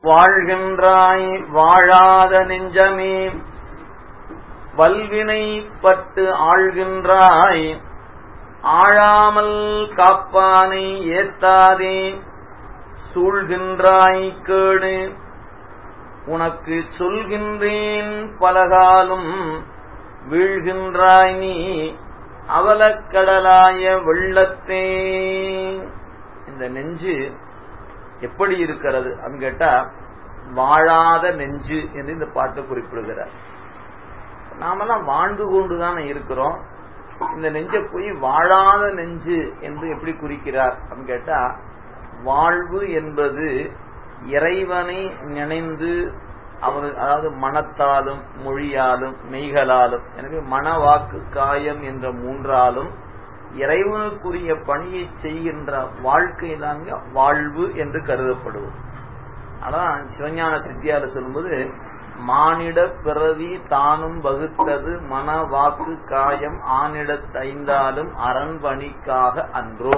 வாழ்கின்றாய் வாழாத நெஞ்சமே வல்வினை பட்டு ஆழ்கின்றாய் ஆழாமல் காப்பானை ஏத்தாதே சூழ்கின்றாய் கேடு உனக்கு சொல்கின்றேன் பலகாலும் வீழ்கின்றாய் நீ அவலக்கடலாய வெள்ளத்தே இந்த நெஞ்சு எப்படி இருக்கிறது அப்படின்னு கேட்டா வாழாத நெஞ்சு என்று இந்த பாட்டு குறிப்பிடுகிறார் நாமெல்லாம் வாழ்ந்து கொண்டுதானே இருக்கிறோம் இந்த நெஞ்சை போய் வாழாத நெஞ்சு என்று எப்படி குறிக்கிறார் அப்படின்னு கேட்டா வாழ்வு என்பது இறைவனை நினைந்து அவர் அதாவது மனத்தாலும் மொழியாலும் மெய்களாலும் எனவே மனவாக்கு காயம் என்ற மூன்றாலும் இறைவனுக்குரிய பணியை செய்கின்ற வாழ்க்கை தாங்க வாழ்வு என்று கருதப்படுவது அதான் சிவஞான சித்தியால சொல்லும்போது மானிட பிறவி தானும் வகுத்தது மன வாக்கு காயம் ஆனிடத்தைந்தாலும் அரண்பணிக்காக அன்றோ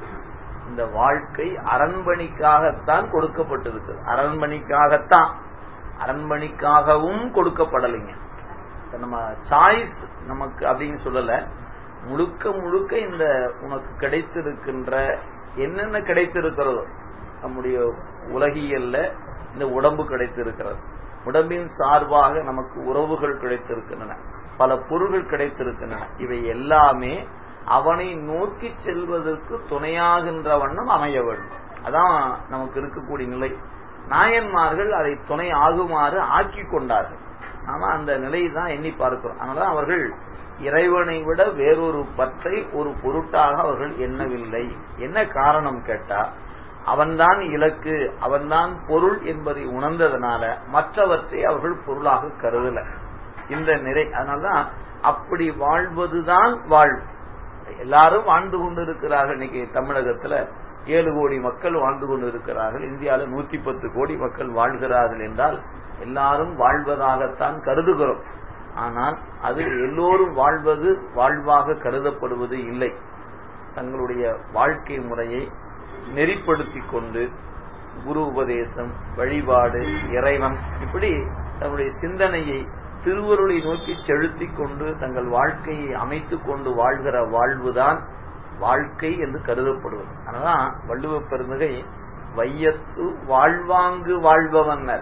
இந்த வாழ்க்கை அரண்மணிக்காகத்தான் கொடுக்கப்பட்டிருக்கு அரண்மணிக்காகத்தான் அரண்மணிக்காகவும் கொடுக்கப்படலைங்க நம்ம சாய்ஸ் நமக்கு அப்படின்னு சொல்லல முழுக்க முழுக்க இந்த உனக்கு கிடைத்திருக்கின்ற என்னென்ன கிடைத்திருக்கிறதோ நம்முடைய உலகியல்ல இந்த உடம்பு கிடைத்திருக்கிறது உடம்பின் சார்பாக நமக்கு உறவுகள் கிடைத்திருக்கின்றன பல பொருள்கள் கிடைத்திருக்கின்றன இவை எல்லாமே அவனை நோக்கி செல்வதற்கு துணையாகின்ற வண்ணம் அமைய வேண்டும் அதான் நமக்கு இருக்கக்கூடிய நிலை நாயன்மார்கள் அதை துணை ஆகுமாறு ஆக்கி கொண்டார்கள் ஆனா அந்த நிலையை தான் எண்ணி பார்க்கிறோம் அதனால அவர்கள் இறைவனை விட வேறொரு பற்றை ஒரு பொருட்டாக அவர்கள் எண்ணவில்லை என்ன காரணம் கேட்டா அவன்தான் இலக்கு அவன்தான் பொருள் என்பதை உணர்ந்ததனால மற்றவற்றை அவர்கள் பொருளாக கருதல இந்த நிலை அதனால்தான் அப்படி வாழ்வதுதான் வாழ்வு எல்லாரும் வாழ்ந்து கொண்டு இருக்கிறார்கள் இன்னைக்கு தமிழகத்துல ஏழு கோடி மக்கள் வாழ்ந்து கொண்டு இருக்கிறார்கள் இந்தியாவில் நூத்தி பத்து கோடி மக்கள் வாழ்கிறார்கள் என்றால் எல்லாரும் வாழ்வதாகத்தான் கருதுகிறோம் ஆனால் அது எல்லோரும் வாழ்வது வாழ்வாக கருதப்படுவது இல்லை தங்களுடைய வாழ்க்கை முறையை நெறிப்படுத்திக் கொண்டு குரு உபதேசம் வழிபாடு இறைவன் இப்படி தன்னுடைய சிந்தனையை திருவருளை நோக்கி செலுத்திக் கொண்டு தங்கள் வாழ்க்கையை அமைத்துக் கொண்டு வாழ்கிற வாழ்வுதான் வாழ்க்கை என்று கருதப்படுவது அதனால வள்ளுவ பெருந்தகை வையத்து வாழ்வாங்கு வாழ்பவன்னர்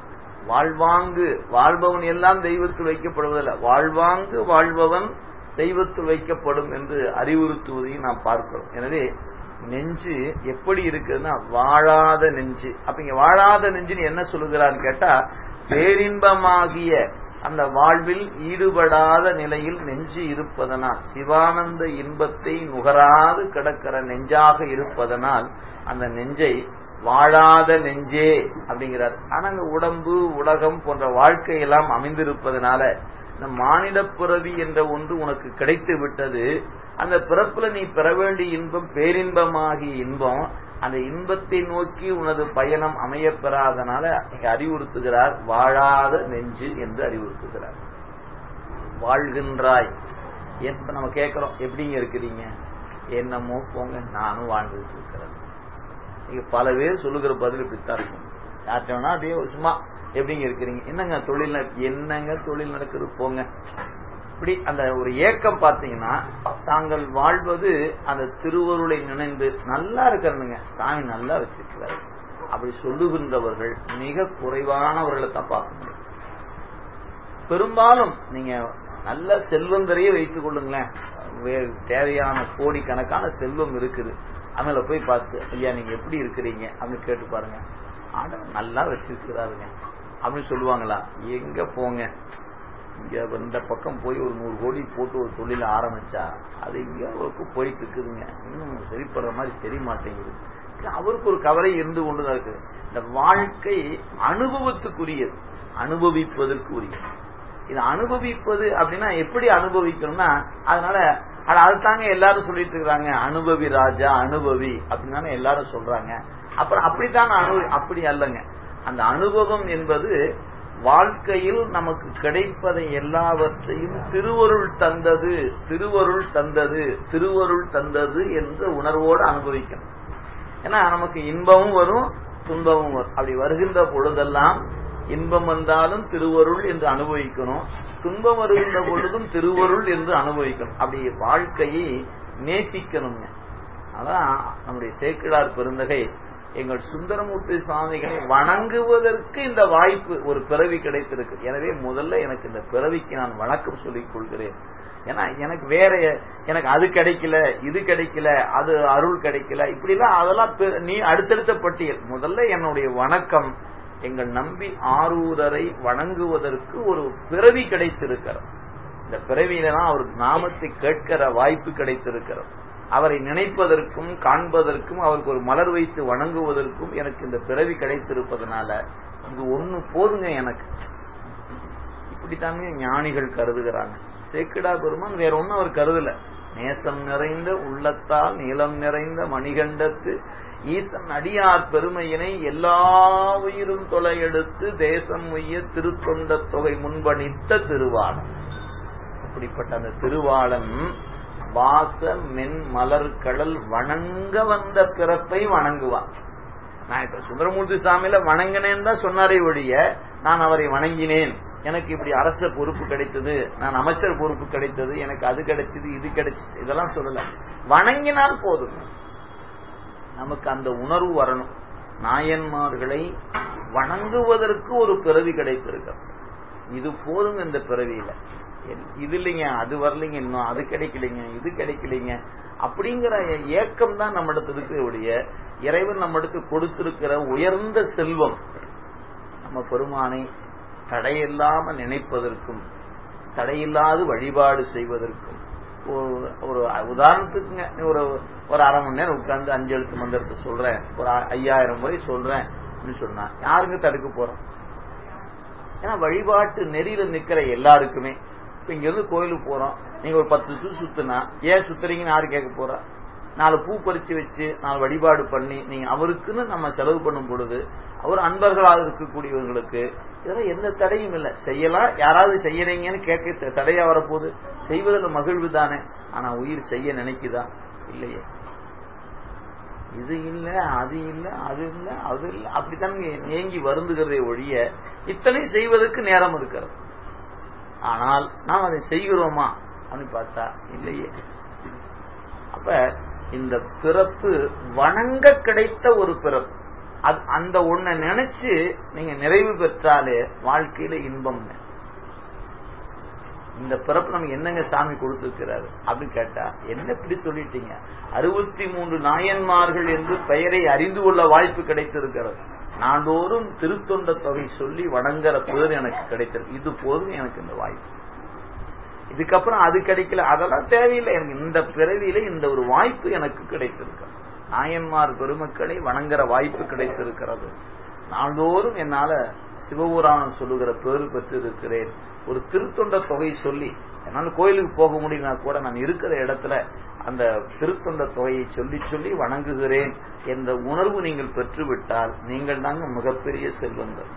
வாழ்வாங்கு வாழ்பவன் எல்லாம் தெய்வத்தில் வைக்கப்படுவதில்லை வாழ்வாங்கு வாழ்பவன் தெய்வத்தில் வைக்கப்படும் என்று அறிவுறுத்துவதையும் நாம் பார்க்கிறோம் எனவே நெஞ்சு எப்படி இருக்குதுன்னா வாழாத நெஞ்சு அப்ப இங்க வாழாத நெஞ்சுன்னு என்ன சொல்லுகிறான்னு கேட்டா பேரின்பமாகிய அந்த வாழ்வில் ஈடுபடாத நிலையில் நெஞ்சு இருப்பதனால் சிவானந்த இன்பத்தை நுகராது கிடக்கிற நெஞ்சாக இருப்பதனால் அந்த நெஞ்சை வாழாத நெஞ்சே அப்படிங்கிறார் ஆனா அந்த உடம்பு உலகம் போன்ற வாழ்க்கையெல்லாம் அமைந்திருப்பதனால இந்த மானிட பிறவி என்ற ஒன்று உனக்கு கிடைத்து விட்டது அந்த பிறப்புல நீ பெற வேண்டிய இன்பம் பேரின்பமாகிய இன்பம் அந்த இன்பத்தை நோக்கி உனது பயணம் அமைய பெறாதனால இங்க அறிவுறுத்துகிறார் வாழாத நெஞ்சு என்று அறிவுறுத்துகிறார் வாழ்கின்றாய் இப்ப நம்ம கேட்கிறோம் எப்படிங்க இருக்கிறீங்க என்னமோ போங்க நானும் வாழ்ந்துட்டு இருக்கிறேன் நீங்க பல பேர் சொல்லுகிற பதில் இப்படித்தான் இருக்கும் யார்ட்டா அப்படியே சும்மா எப்படிங்க இருக்கிறீங்க என்னங்க தொழில் என்னங்க தொழில் நடக்குது போங்க இப்படி அந்த ஒரு ஏக்கம் பார்த்தீங்கன்னா தாங்கள் வாழ்வது அந்த திருவருளை நினைந்து நல்லா இருக்கிறனுங்க சாமி நல்லா வச்சிருக்கிறாரு அப்படி சொல்லுகின்றவர்கள் மிக குறைவானவர்களை தான் பார்க்க முடியும் பெரும்பாலும் நீங்க நல்ல செல்வந்தரையே வைத்துக் கொள்ளுங்களேன் தேவையான கோடிக்கணக்கான செல்வம் இருக்குது அவங்கள போய் பார்த்து ஐயா நீங்க எப்படி இருக்கிறீங்க அப்படின்னு கேட்டு பாருங்க ஆனா நல்லா வச்சிருக்கிறாருங்க அப்படின்னு சொல்லுவாங்களா எங்க போங்க இங்க இந்த பக்கம் போய் ஒரு நூறு கோடி போட்டு ஒரு தொழில ஆரம்பிச்சா அது இங்க போயிட்டு இருக்குதுங்க இன்னும் சரிப்படுற மாதிரி தெரிய மாட்டேங்குது அவருக்கு ஒரு கவலை இருந்து கொண்டுதான் இருக்கு இந்த வாழ்க்கை அனுபவத்துக்குரியது அனுபவிப்பதற்கு உரியது இது அனுபவிப்பது அப்படின்னா எப்படி அனுபவிக்கணும்னா அதனால அது தாங்க எல்லாரும் சொல்லிட்டு இருக்கிறாங்க அனுபவி ராஜா அனுபவி அப்படின்னு எல்லாரும் சொல்றாங்க அப்புறம் அப்படித்தான் அனுபவி அப்படி அல்லங்க அந்த அனுபவம் என்பது வாழ்க்கையில் நமக்கு கிடைப்பதை எல்லாவற்றையும் திருவருள் தந்தது திருவருள் தந்தது திருவருள் தந்தது என்ற உணர்வோடு அனுபவிக்கணும் ஏன்னா நமக்கு இன்பமும் வரும் துன்பமும் வரும் அப்படி வருகின்ற பொழுதெல்லாம் இன்பம் வந்தாலும் திருவருள் என்று அனுபவிக்கணும் துன்பம் வருகின்ற பொழுதும் திருவருள் என்று அனுபவிக்கணும் அப்படி வாழ்க்கையை நேசிக்கணுங்க அதான் நம்முடைய சேக்கிழார் பெருந்தகை எங்கள் சுந்தரமூர்த்தி சுவாமிகளை வணங்குவதற்கு இந்த வாய்ப்பு ஒரு பிறவி கிடைத்திருக்கு எனவே முதல்ல எனக்கு இந்த பிறவிக்கு நான் வணக்கம் சொல்லிக் கொள்கிறேன் ஏன்னா எனக்கு வேற எனக்கு அது கிடைக்கல இது கிடைக்கல அது அருள் கிடைக்கல இப்படிலாம் அதெல்லாம் நீ அடுத்தடுத்த பட்டியல் முதல்ல என்னுடைய வணக்கம் எங்கள் நம்பி ஆரூரரை வணங்குவதற்கு ஒரு பிறவி கிடைத்திருக்கிறது இந்த பிறவியில தான் அவர் நாமத்தை கேட்கிற வாய்ப்பு கிடைத்திருக்கிறது அவரை நினைப்பதற்கும் காண்பதற்கும் அவருக்கு ஒரு மலர் வைத்து வணங்குவதற்கும் எனக்கு இந்த பிறவி கிடைத்திருப்பதனால இது ஒண்ணு போதுங்க எனக்கு இப்படித்தாங்க ஞானிகள் கருதுகிறாங்க சேக்கிடா பெருமான் வேற ஒன்னும் அவர் கருதல நேசம் நிறைந்த உள்ளத்தால் நீளம் நிறைந்த மணிகண்டத்து ஈசன் அடியார் பெருமையினை எல்லா உயிரும் தொலை எடுத்து தேசம் உய்ய திருத்தொண்ட தொகை முன்பணித்த திருவாளன் அப்படிப்பட்ட அந்த திருவாளன் வாச மென் மலர் கடல் வணங்க வந்த பிறப்பை வணங்குவான் நான் இப்ப சுந்தரமூர்த்தி சாமியில வணங்கினேன் தான் சொன்னாரே ஒழிய நான் அவரை வணங்கினேன் எனக்கு இப்படி அரச பொறுப்பு கிடைத்தது நான் அமைச்சர் பொறுப்பு கிடைத்தது எனக்கு அது கிடைச்சது இது கிடைச்சது இதெல்லாம் சொல்லல வணங்கினால் போதும் நமக்கு அந்த உணர்வு வரணும் நாயன்மார்களை வணங்குவதற்கு ஒரு பிறவி கிடைத்திருக்கிறது இது போதுங்க இந்த பிறவியில இது இல்லைங்க அது வரலைங்க இன்னும் அது கிடைக்கலைங்க இது கிடைக்கலைங்க அப்படிங்கிற ஏக்கம் தான் நம்ம இடத்துக்கு உடைய இறைவன் நம்ம இடத்து கொடுத்திருக்கிற உயர்ந்த செல்வம் நம்ம பெருமானை தடையில்லாம நினைப்பதற்கும் தடையில்லாது வழிபாடு செய்வதற்கும் ஒரு உதாரணத்துக்குங்க ஒரு ஒரு அரை மணி நேரம் உட்கார்ந்து அஞ்சு எழுத்து மந்திரத்தை சொல்றேன் ஒரு ஐயாயிரம் முறை சொல்றேன் அப்படின்னு சொன்னா யாருங்க தடுக்க போறோம் ஏன்னா வழிபாட்டு நெறியில நிக்கிற எல்லாருக்குமே இப்ப இங்க இருந்து கோயிலுக்கு போறோம் நீங்க ஒரு பத்து சு சுத்துனா ஏன் சுத்துறீங்கன்னு யாரு கேட்க போறா நாலு பூ பறிச்சு வச்சு நாலு வழிபாடு பண்ணி நீங்க அவருக்குன்னு நம்ம செலவு பண்ணும் பொழுது அவர் அன்பர்களாக இருக்கக்கூடியவர்களுக்கு இதெல்லாம் எந்த தடையும் இல்லை செய்யலாம் யாராவது செய்யறீங்கன்னு கேட்க தடையா வரப்போகுது செய்வதில் மகிழ்வு தானே ஆனா உயிர் செய்ய நினைக்குதா இல்லையே இது இல்ல அது இல்ல அது இல்ல அது இல்ல அப்படித்தான் ஏங்கி வருந்துகிறதே ஒழிய இத்தனை செய்வதற்கு நேரம் இருக்கிறது ஆனால் நாம் அதை செய்கிறோமா அப்படின்னு பார்த்தா இல்லையே அப்ப இந்த பிறப்பு வணங்க கிடைத்த ஒரு பிறப்பு அந்த ஒன்ன நினைச்சு நீங்க நிறைவு பெற்றாலே வாழ்க்கையில இன்பம் இந்த பிறப்பு நமக்கு என்னங்க சாமி கொடுத்திருக்கிறாரு அப்படின்னு கேட்டா என்ன இப்படி சொல்லிட்டீங்க அறுபத்தி மூன்று நாயன்மார்கள் என்று பெயரை அறிந்து கொள்ள வாய்ப்பு கிடைத்திருக்கிறது நாள்தோறும் திருத்தொண்ட தொகை சொல்லி வணங்குற பேர் எனக்கு கிடைத்திருக்கு இது போதும் எனக்கு இந்த வாய்ப்பு இதுக்கப்புறம் அது கிடைக்கல அதெல்லாம் தேவையில்லை எனக்கு இந்த பிறவியில இந்த ஒரு வாய்ப்பு எனக்கு கிடைத்திருக்கிறது நாயன்மார் பெருமக்களை வணங்குற வாய்ப்பு கிடைத்திருக்கிறது நாள்தோறும் என்னால சிவபுராணம் சொல்லுகிற பேரு பெற்றிருக்கிறேன் ஒரு திருத்தொண்ட தொகை சொல்லி என்னால் கோயிலுக்கு போக முடியும்னா கூட நான் இருக்கிற இடத்துல அந்த திருத்தொண்ட தொகையை சொல்லி சொல்லி வணங்குகிறேன் என்ற உணர்வு நீங்கள் பெற்றுவிட்டால் நீங்கள் தாங்க மிகப்பெரிய செல்வங்கள்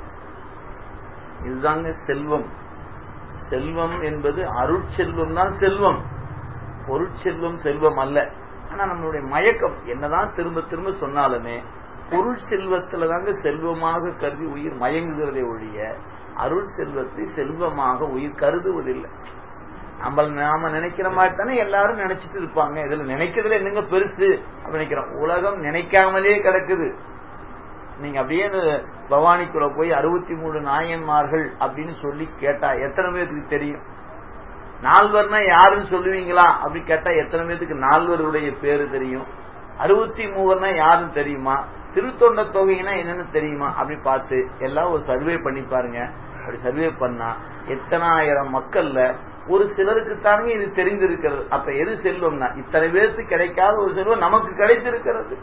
இதுதாங்க செல்வம் செல்வம் என்பது அருட்செல்வம் தான் செல்வம் பொருட்செல்வம் செல்வம் அல்ல ஆனா நம்மளுடைய மயக்கம் என்னதான் திரும்ப திரும்ப சொன்னாலுமே பொருள் செல்வத்துல தாங்க செல்வமாக கருதி உயிர் மயங்குகிறதே ஒழிய அருள் செல்வத்தை செல்வமாக உயிர் கருதுவதில்லை நம்ம நாம நினைக்கிற மாதிரி தானே எல்லாரும் நினைச்சிட்டு இருப்பாங்க இதுல நினைக்கிறதுல என்னங்க பெருசு அப்படி நினைக்கிறோம் உலகம் நினைக்காமலே கிடக்குது நீங்க அப்படியே பவானிக்குள்ள போய் அறுபத்தி மூணு நாயன்மார்கள் அப்படின்னு சொல்லி கேட்டா எத்தனை பேருக்கு தெரியும் நால்வர்னா யாருன்னு சொல்லுவீங்களா அப்படி கேட்டா எத்தனை பேருக்கு நால்வருடைய பேரு தெரியும் அறுபத்தி மூவர்னா யாருன்னு தெரியுமா திருத்தொண்ட தொகைனா என்னன்னு தெரியுமா அப்படி பார்த்து எல்லாம் ஒரு சர்வே பண்ணி பாருங்க அப்படி சர்வே பண்ணா எத்தனாயிரம் மக்கள்ல ஒரு சிலருக்கு தானே இது தெரிந்திருக்கிறது அப்ப எது செல்வம்னா இத்தனை பேருக்கு கிடைக்காத ஒரு செல்வம் நமக்கு கிடைத்திருக்கிறது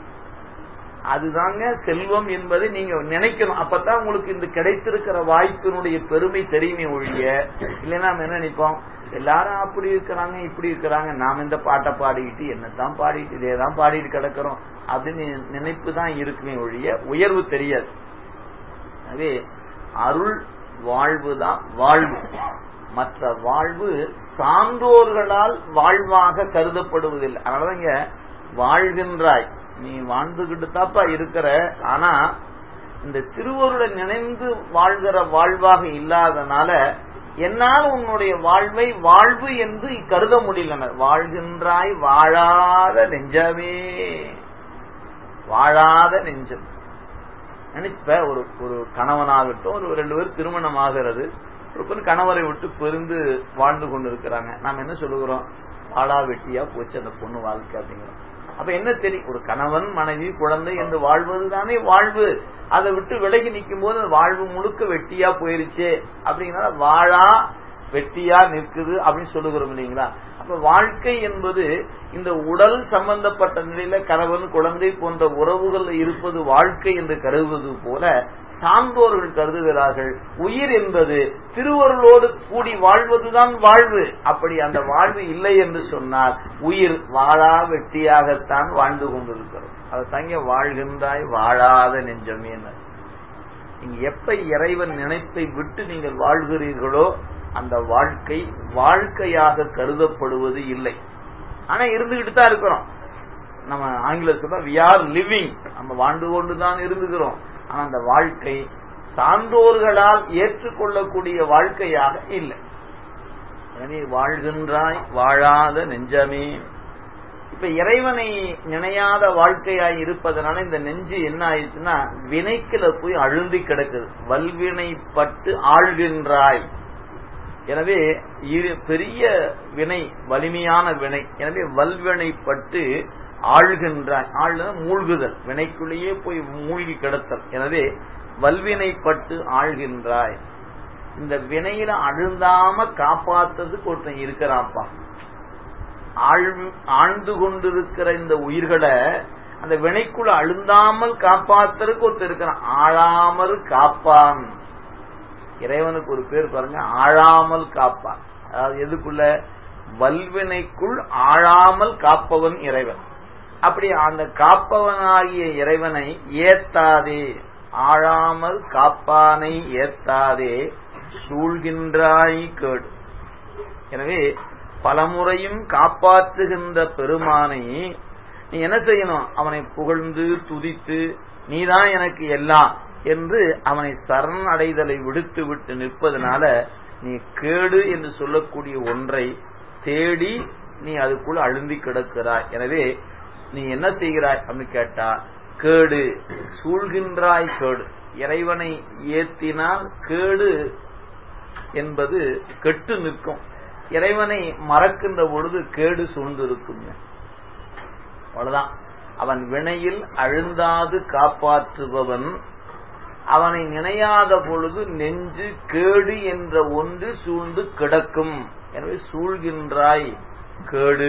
அதுதாங்க செல்வம் என்பதை நீங்க நினைக்கணும் அப்பதான் உங்களுக்கு இந்த கிடைத்திருக்கிற வாய்ப்பினுடைய பெருமை தெரியுமே ஒழிய இல்லைன்னா நம்ம என்ன நினைப்போம் எல்லாரும் அப்படி இருக்கிறாங்க இப்படி இருக்கிறாங்க நாம் இந்த பாட்டை பாடிக்கிட்டு என்னத்தான் பாடிட்டு இதேதான் பாடிட்டு கிடக்கிறோம் அப்படின்னு நினைப்பு தான் இருக்குமே ஒழிய உயர்வு தெரியாது எனவே அருள் வாழ்வு தான் வாழ்வு மற்ற வாழ்வு சான்றோர்களால் வாழ்வாக கருதப்படுவதில்லை அதனாலதான் இங்க வாழ்கின்றாய் நீ வாழ்ந்துகிட்டு தாப்பா இருக்கிற ஆனா இந்த திருவருளை நினைந்து வாழ்கிற வாழ்வாக இல்லாதனால என்னால் உன்னுடைய வாழ்வை வாழ்வு என்று கருத முடியல வாழ்கின்றாய் வாழாத நெஞ்சமே வாழாத நெஞ்சம் நினைச்சுப்ப ஒரு ஒரு கணவனாகட்டும் ஒரு ரெண்டு பேர் திருமணம் ஆகிறது ஒரு பெண் கணவரை விட்டு பிரிந்து வாழ்ந்து கொண்டிருக்கிறாங்க நாம் என்ன சொல்லுகிறோம் வாழா வெட்டியா போச்சு அந்த பொண்ணு வாழ்க்கை அப்படிங்கிறோம் அப்ப என்ன தெரியும் ஒரு கணவன் மனைவி குழந்தை என்று வாழ்வது தானே வாழ்வு அதை விட்டு விலகி நிற்கும் போது வாழ்வு முழுக்க வெட்டியா போயிருச்சே அப்படிங்கிறத வாழா வெட்டியா நிற்குது அப்படின்னு சொல்லுகிறோம் இல்லைங்களா அப்ப வாழ்க்கை என்பது இந்த உடல் சம்பந்தப்பட்ட நிலையில கணவன் குழந்தை போன்ற உறவுகள் இருப்பது வாழ்க்கை என்று கருதுவது போல சான்றோர்கள் கருதுகிறார்கள் உயிர் என்பது திருவருளோடு கூடி வாழ்வதுதான் வாழ்வு அப்படி அந்த வாழ்வு இல்லை என்று சொன்னால் உயிர் வாழா வெட்டியாகத்தான் வாழ்ந்து கொண்டிருக்கிறது அதை தங்க வாழ்கின்றாய் வாழாத நெஞ்சமே நீங்க எப்ப இறைவன் நினைப்பை விட்டு நீங்கள் வாழ்கிறீர்களோ அந்த வாழ்க்கை வாழ்க்கையாக கருதப்படுவது இல்லை ஆனா இருந்துகிட்டு தான் இருக்கிறோம் நம்ம ஆங்கில சொல்ல வி ஆர் லிவிங் நம்ம வாழ்ந்து கொண்டுதான் இருந்துகிறோம் ஆனா அந்த வாழ்க்கை சான்றோர்களால் ஏற்றுக்கொள்ளக்கூடிய வாழ்க்கையாக இல்லை எனவே வாழ்கின்றாய் வாழாத நெஞ்சமே இப்ப இறைவனை நினையாத வாழ்க்கையாய் இருப்பதனால இந்த நெஞ்சு என்ன ஆயிடுச்சுன்னா வினைக்குல போய் அழுந்தி கிடக்குது வல்வினை பட்டு ஆழ்கின்றாய் எனவே பெரிய வினை வலிமையான வினை எனவே வல்வினை பட்டு ஆழ்கின்றாய் ஆழ்ன மூழ்குதல் வினைக்குள்ளேயே போய் மூழ்கி கிடத்தல் எனவே வல்வினை பட்டு ஆழ்கின்றாய் இந்த வினையில அழுந்தாம காப்பாத்துறதுக்கு ஒருத்தன் இருக்கிறான்ப்பா ஆழ்ந்து கொண்டிருக்கிற இந்த உயிர்களை அந்த வினைக்குள்ள அழுந்தாமல் காப்பாத்துறதுக்கு ஒருத்தர் இருக்கிறான் ஆழாமல் காப்பான் இறைவனுக்கு ஒரு பேர் பாருங்க ஆழாமல் காப்பான் அதாவது எதுக்குள்ள வல்வினைக்குள் ஆழாமல் காப்பவன் இறைவன் அப்படி அந்த காப்பவனாகிய இறைவனை ஏத்தாதே ஆழாமல் காப்பானை ஏத்தாதே சூழ்கின்றாய் கேடு எனவே பலமுறையும் காப்பாற்றுகின்ற பெருமானை நீ என்ன செய்யணும் அவனை புகழ்ந்து துதித்து நீதான் எனக்கு எல்லாம் என்று அவனை சரண் அடைதலை விடுத்து விட்டு நிற்பதனால நீ கேடு என்று சொல்லக்கூடிய ஒன்றை தேடி நீ அதுக்குள்ள அழுந்தி கிடக்கிறாய் எனவே நீ என்ன செய்கிறாய் அப்படின்னு கேட்டா கேடு சூழ்கின்றாய் கேடு இறைவனை ஏத்தினால் கேடு என்பது கெட்டு நிற்கும் இறைவனை மறக்கின்ற பொழுது கேடு சூழ்ந்திருக்கும் அவ்வளவுதான் அவன் வினையில் அழுந்தாது காப்பாற்றுபவன் அவனை நினையாத பொழுது நெஞ்சு கேடு என்ற ஒன்று சூழ்ந்து கிடக்கும் எனவே சூழ்கின்றாய் கேடு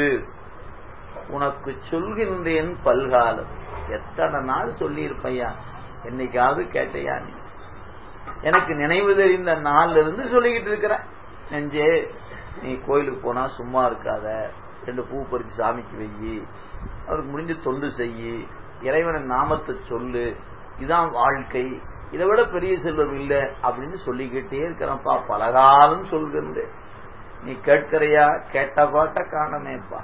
உனக்கு சொல்கின்றேன் பல்காலம் எத்தனை நாள் சொல்லியிருப்பையா என்னைக்காவது கேட்டையா நீ எனக்கு நினைவு தெரிந்த நாள்ல இருந்து சொல்லிக்கிட்டு இருக்கிற நெஞ்சே நீ கோயிலுக்கு போனா சும்மா இருக்காத ரெண்டு பூ பறிச்சு சாமிக்கு வெயி அவருக்கு முடிஞ்ச தொண்டு செய்யி இறைவனின் நாமத்தை சொல்லு இதான் வாழ்க்கை இதை விட பெரிய செல்வம் இல்லை அப்படின்னு சொல்லிக்கிட்டே இருக்கிறப்பா பலகாலம் சொல்கின்றேன் நீ கேட்கிறையா கேட்ட பாட்ட காணமேப்பா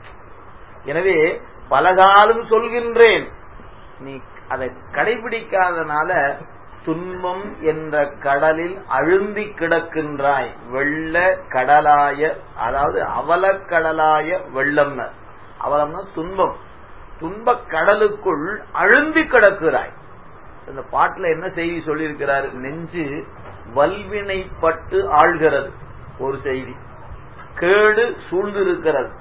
எனவே பலகாலம் சொல்கின்றேன் நீ அதை கடைபிடிக்காதனால துன்பம் என்ற கடலில் அழுந்தி கிடக்கின்றாய் வெள்ள கடலாய அதாவது அவலக்கடலாய வெள்ளம் அவலம்னா துன்பம் துன்ப கடலுக்குள் அழுந்தி கிடக்கிறாய் இந்த பாட்டுல என்ன செய்தி சொல்லியிருக்கிறார் நெஞ்சு வல்வினைப்பட்டு ஆழ்கிறது ஒரு செய்தி கேடு சூழ்ந்திருக்கிறது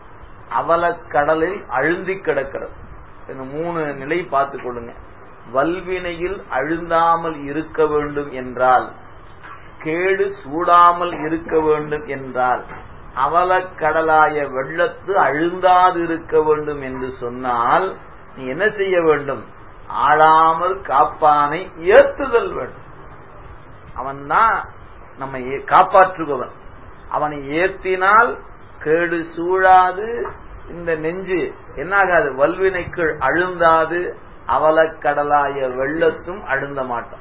அவலக்கடலில் அழுந்தி கிடக்கிறது இந்த மூணு நிலை பார்த்துக் கொள்ளுங்க வல்வினையில் அழுந்தாமல் இருக்க வேண்டும் என்றால் கேடு சூடாமல் இருக்க வேண்டும் என்றால் அவலக்கடலாய வெள்ளத்து அழுந்தாது இருக்க வேண்டும் என்று சொன்னால் நீ என்ன செய்ய வேண்டும் ஆளாமல் காப்பானை ஏற்றுதல் வேண்டும் அவன்தான் நம்மை காப்பாற்றுபவன் அவனை ஏத்தினால் கேடு சூழாது இந்த நெஞ்சு என்னாகாது வல்வினைக்குள் அழுந்தாது அவலக்கடலாய வெள்ளத்தும் அழுந்த மாட்டான்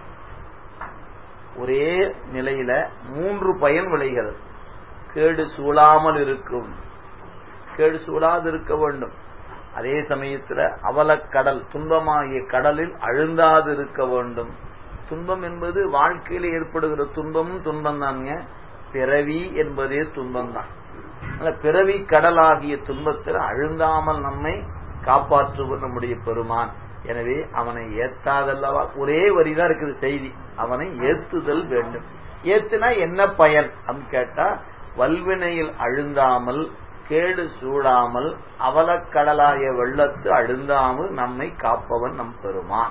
ஒரே நிலையில மூன்று பயன் விளைகிறது கேடு சூழாமல் இருக்கும் கேடு சூழாது இருக்க வேண்டும் அதே சமயத்துல அவலக்கடல் துன்பமாகிய கடலில் அழுந்தாது இருக்க வேண்டும் துன்பம் என்பது வாழ்க்கையில் ஏற்படுகிற துன்பமும் துன்பம் தானுங்க பிறவி என்பதே துன்பம் தான் பிறவி கடலாகிய துன்பத்தில் அழுந்தாமல் நம்மை காப்பாற்றுவது நம்முடைய பெருமான் எனவே அவனை ஏத்தாதல்லவா ஒரே வரிதான் இருக்குது செய்தி அவனை ஏத்துதல் வேண்டும் ஏத்துனா என்ன பயன் அப்படின்னு கேட்டா வல்வினையில் அழுந்தாமல் கேடு சூடாமல் அவலக்கடலாய வெள்ளத்து அழுந்தாமல் நம்மை காப்பவன் நம் பெருமான்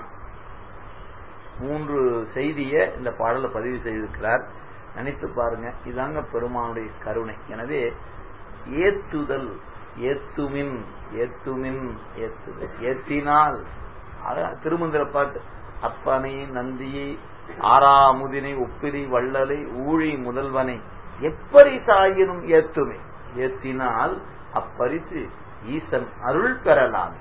மூன்று செய்திய இந்த பாடல பதிவு செய்திருக்கிறார் நினைத்து பாருங்க இதாங்க பெருமானுடைய கருணை எனவே ஏத்துதல் ஏத்துமின் ஏத்துமின் ஏத்துதல் ஏத்தினால் திருமந்திர பாட்டு அப்பனை நந்தியை ஆறாமுதினை ஒப்பிரி வள்ளலை ஊழி முதல்வனை எப்படி சாயினும் ஏத்துமே ஏத்தினால் அப்பரிசு ஈசன் அருள் பெறலாம்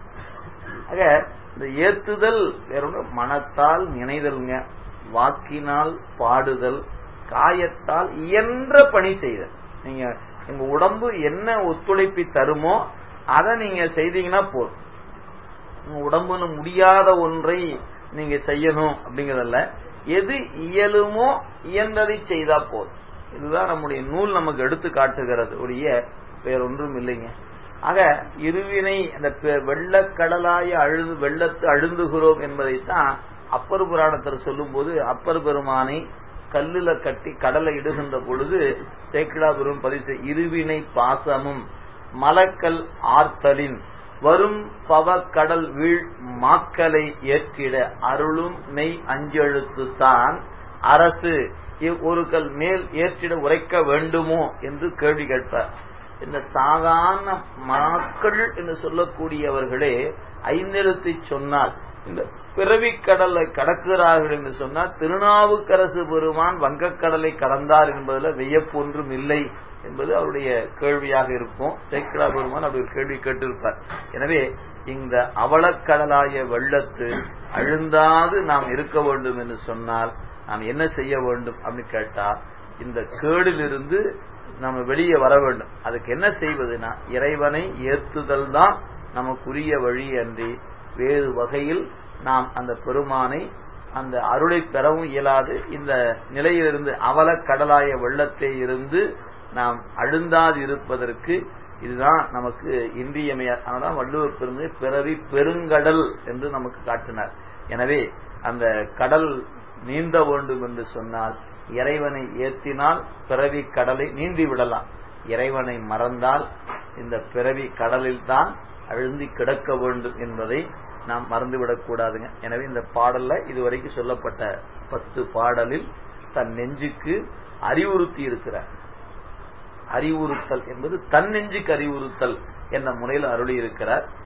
ஆக இந்த ஏத்துதல் வேற மனத்தால் நினைதல்ங்க வாக்கினால் பாடுதல் காயத்தால் இயன்ற பணி செய்தல் நீங்க உங்க உடம்பு என்ன ஒத்துழைப்பை தருமோ அதை நீங்க செய்தீங்கன்னா போதும் உங்க உடம்புல முடியாத ஒன்றை நீங்க செய்யணும் அப்படிங்கறதல்ல எது இயலுமோ இயன்றதை செய்தா போதும் இதுதான் நம்முடைய நூல் நமக்கு எடுத்து காட்டுகிறது ஒழிய வேறொன்றும் இல்லைங்க ஆக இருவினை அந்த வெள்ளக்கடலாய அழுது வெள்ளத்து அழுந்துகிறோம் என்பதைத்தான் அப்பர் புராணத்தில் சொல்லும் போது அப்பர் பெருமானை கல்லுல கட்டி கடலை இடுகின்ற பொழுது சேக்கிடா பெரும் பதிவு இருவினை பாசமும் மலக்கல் ஆர்த்தலின் வரும் பவக்கடல் வீழ் மாக்களை ஏற்றிட அருளும் மெய் அஞ்செழுத்து தான் அரசு ஒரு கல் மேல் ஏற்றிட உரைக்க வேண்டுமோ என்று கேள்வி கேட்பார் இந்த சாதாரண மக்கள் என்று சொல்லக்கூடியவர்களே ஐந்தெழுத்தை சொன்னால் இந்த பிறவி கடலை கடக்கிறார்கள் என்று சொன்னால் திருநாவுக்கரசு பெருமான் வங்கக்கடலை கடந்தார் என்பதில் வியப்பொன்றும் இல்லை என்பது அவருடைய கேள்வியாக இருக்கும் சேக்கடா பெருமான் அப்படி ஒரு கேள்வி கேட்டிருப்பார் எனவே இந்த அவலக்கடலாய வெள்ளத்து அழுந்தாது நாம் இருக்க வேண்டும் என்று சொன்னால் நாம் என்ன செய்ய வேண்டும் அப்படின்னு கேட்டா இந்த கேடிலிருந்து நம்ம வெளியே வர வேண்டும் அதுக்கு என்ன செய்வதுனா இறைவனை ஏத்துதல் தான் நமக்குரிய வழி அன்றி வேறு வகையில் நாம் அந்த பெருமானை அந்த அருளை பெறவும் இயலாது இந்த நிலையிலிருந்து அவல கடலாய வெள்ளத்தை இருந்து நாம் அழுந்தாது இருப்பதற்கு இதுதான் நமக்கு இன்றியமையா அதனால வள்ளுவர் பெருமை பிறவி பெருங்கடல் என்று நமக்கு காட்டினார் எனவே அந்த கடல் நீந்த வேண்டும் என்று சொன்னால் இறைவனை ஏற்றினால் பிறவி கடலை நீந்தி விடலாம் இறைவனை மறந்தால் இந்த பிறவி கடலில் தான் அழுந்தி கிடக்க வேண்டும் என்பதை நாம் மறந்துவிடக் கூடாதுங்க எனவே இந்த பாடல்ல இதுவரைக்கும் சொல்லப்பட்ட பத்து பாடலில் தன் நெஞ்சுக்கு அறிவுறுத்தி இருக்கிறார் அறிவுறுத்தல் என்பது தன் நெஞ்சுக்கு அறிவுறுத்தல் என்ற முறையில் அருளி இருக்கிறார்